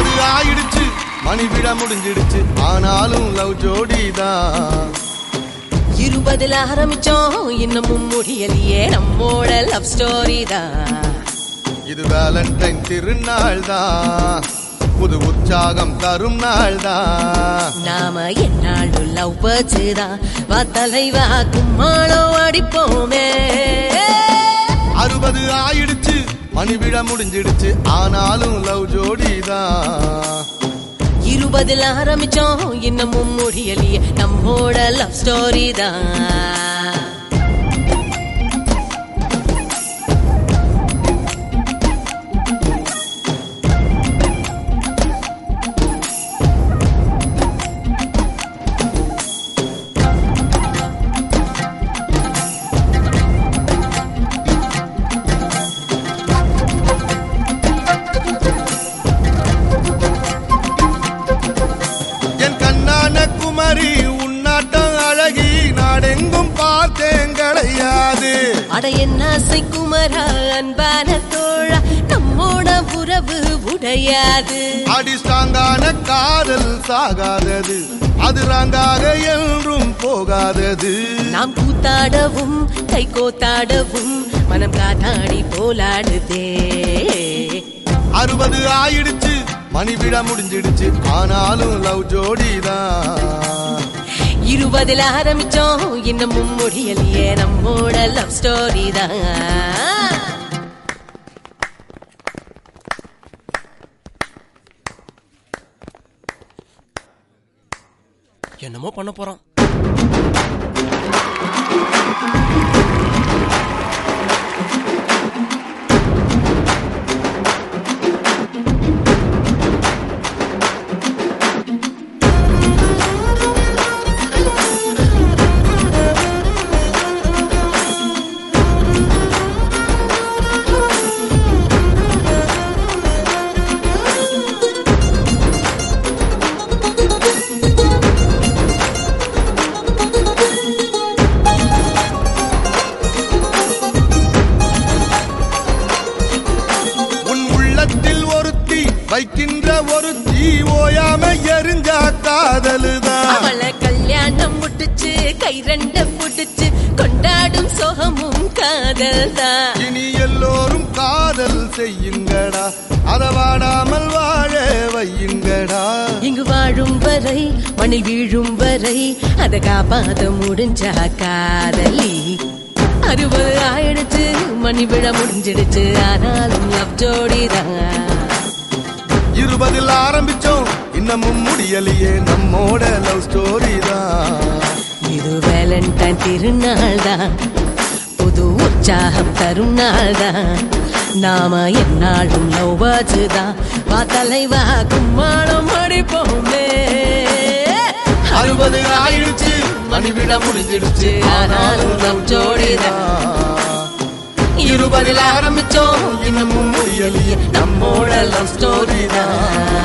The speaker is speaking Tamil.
அறுபது ஆயிடுச்சு மணி விழ முடிஞ்சிடுச்சு ஆனாலும் லவ் ஜோடிதான் இருபதுல ஆரம்பிச்சோம் இன்னமும் முடியலையே நம்மோட லவ் ஸ்டோரி தான் இது வேலண்டைன் திருநாள் தான் புது உற்சாகம் தரும் நாள் தான் நாம என்னாலும் லவ் பேர்ட்ஸ் தான் வா தலைவா கும்மாளோ அடிப்போமே அறுபது ஆயிடுச்சு மணி விழ முடிஞ்சிடுச்சு ஆனாலும் லவ் ஜோடிதான் இருபதுல ஆரம்பிச்சோம் இன்னமும் முடியலையே நம்மோட லவ் ஸ்டோரி தான் என் கண்ணான குமரி உன்னாட்டம் அழகி நாடெங்கும் பார்த்தேன் கிடையாது அட என்ன குமரா அன்பான தோழா நம்மோட உறவு உடையாது அடி ஸ்ட்ராங்கான காதல் சாகாதது அது ராங்காக என்றும் போகாதது நாம் கூத்தாடவும் கை கோத்தாடவும் மனம் காத்தாடி போலாடுதே அறுபது ஆயிடுச்சு மணி விழ முடிஞ்சிடுச்சு ஆனாலும் லவ் ஜோடிதான் இருபதுல ஆரம்பிச்சோம் இன்னமும் முடியலையே நம்மோட லவ் ஸ்டோரி தான் என்னமோ பண்ண போறோம் உன் உள்ளத்தில் ஒருத்தி வைக்கின்ற ஒருத்தி ஓயாம எரிஞ்சா காதலுதான் அவளை கல்யாணம் முட்டுச்சு கை ரெண்ட புடிச்சு கொண்டாடும் சோகமும் காதல் தான் இனி எல்லோரும் காதல் செய்யுங்கடா அத வாடாமல் வாழ வையுங்கடா இங்கு வாழும் வரை மண்ணில் வீழும் வரை அத காப்பாத முடிஞ்சா காதலி அறுபது ஆயிடுச்சு மணி விழ முடிஞ்சிடுச்சு ஆனாலும் லவ் ஜோடிதான் இருபதில் ஆரம்பிச்சோம் இன்னமும் முடியலையே நம்மோட லவ் ஸ்டோரி தான் இது வேலண்டைன் திருநாள் தான் புது உற்சாகம் தரும் நாள் தான் நாம என்னாலும் லவ் பேர்ட்ஸ் தான் வா தலைவா கும்மாளம் அடிப்போமே அறுபது ஆயிடுச்சு மணி விழ முடிஞ்சிடுச்சு ஆனாலும் லவ் ஜோடி தான் இருபதில் ஆரம்பிச்சோம் இன்னமும் முடியலையே நம்மோட லவ் ஸ்டோரி தான்